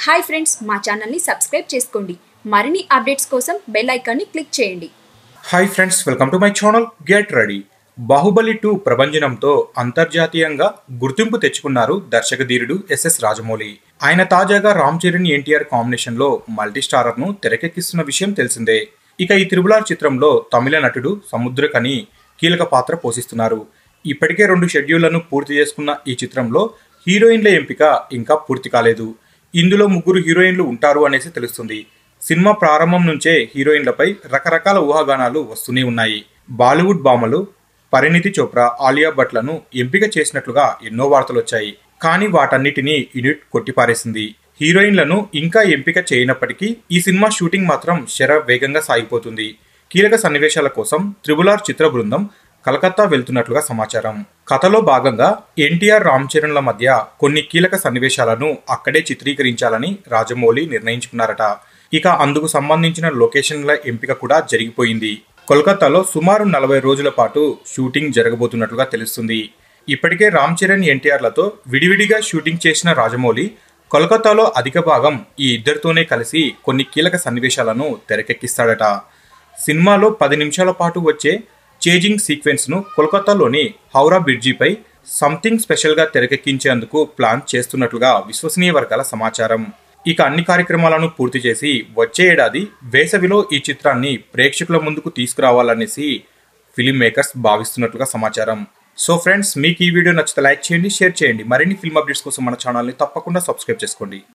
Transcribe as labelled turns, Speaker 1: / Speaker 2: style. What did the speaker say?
Speaker 1: hi friends మా ఛానల్ని subscribe చేసుకోండి మరిన్ని అప్డేట్స్ కోసం బెల్ ఐకాన్ని క్లిక్ చేయండి
Speaker 2: hi friends welcome to my channel get ready Baahubali two ప్రభంజనంతో అంతర్జాతీయంగా గుర్తింపు తెచ్చుకున్నారు దర్శకధీరుడు ఎస్ఎస్ రాజమౌళి ఆయన తాజాగా రామ్ చరణ్ ఎన్టీఆర్ కాంబినేషన్ లో మల్టీ స్టారర్ ను తెరకెక్కిస్తున్న విషయం తెలిసిందే ఇక ఈ త్రిబులార్ చిత్రంలో తమిళ నటుడు సముద్రకని కీలక పాత్ర పోషిస్తున్నారు ఇప్పటికే రెండు షెడ్యూళ్లను పూర్తి చేసుకున్న ఈ చిత్రంలో హీరోయిన్ల ఎంపిక ఇంకా పూర్తి కాలేదు ఇందులో ముగ్గురు హీరోయిన్లు ఉంటారు అనేసి తెలుస్తుంది సినిమా ప్రారంభం నుంచే హీరోయిన్లపై రకరకాల ఊహాగానాలు వస్తూనే ఉన్నాయి బాలీవుడ్ భామలు పరిణితి చోప్రా ఆలియా భట్లను ఎంపిక చేసినట్లుగా ఎన్నో వార్తలు వచ్చాయి కానీ వాటన్నిటినీ యూనిట్ కొట్టిపారేసింది హీరోయిన్లను ఇంకా ఎంపిక చేయనప్పటికీ ఈ సినిమా షూటింగ్ మాత్రం శర వేగంగా సాగిపోతుంది కీలక సన్నివేశాల కోసం త్రిబులార్ చిత్ర బృందం కలకత్తా వెళ్తున్నట్లుగా సమాచారం కథలో భాగంగా ఎన్టీఆర్ రామ్ చరణ్ల మధ్య కొన్ని కీలక సన్నివేశాలను అక్కడే చిత్రీకరించాలని రాజమౌళి నిర్ణయించుకున్నారట ఇక అందుకు సంబంధించిన లొకేషన్ల ఎంపిక కూడా జరిగిపోయింది కోల్కతాలో సుమారు నలభై రోజుల పాటు షూటింగ్ జరగబోతున్నట్లుగా తెలుస్తుంది ఇప్పటికే రామ్ చరణ్ ఎన్టీఆర్లతో విడివిడిగా షూటింగ్ చేసిన రాజమౌళి కోల్కతాలో అధిక భాగం ఈ ఇద్దరితోనే కలిసి కొన్ని కీలక సన్నివేశాలను తెరకెక్కిస్తాడట సినిమాలో పది నిమిషాల పాటు వచ్చే చేజింగ్ సీక్వెన్స్ ను కోల్కతాలోని హౌరా బ్రిడ్జిపై సంథింగ్ స్పెషల్ గా తెరకెక్కించేందుకు ప్లాన్ చేస్తున్నట్లుగా విశ్వసనీయ వర్గాల సమాచారం ఇక అన్ని కార్యక్రమాలను పూర్తి చేసి వచ్చే ఏడాది వేసవిలో ఈ చిత్రాన్ని ప్రేక్షకుల ముందుకు తీసుకురావాలనేసి ఫిలిం మేకర్స్ భావిస్తున్నట్లుగా సమాచారం సో ఫ్రెండ్స్ మీకు ఈ వీడియో నచ్చితే లైక్ చేయండి షేర్ చేయండి మరిన్ని ఫిల్మ్ అప్డేట్స్ కోసం మన ఛానల్ని తప్పకుండా సబ్స్క్రైబ్ చేసుకోండి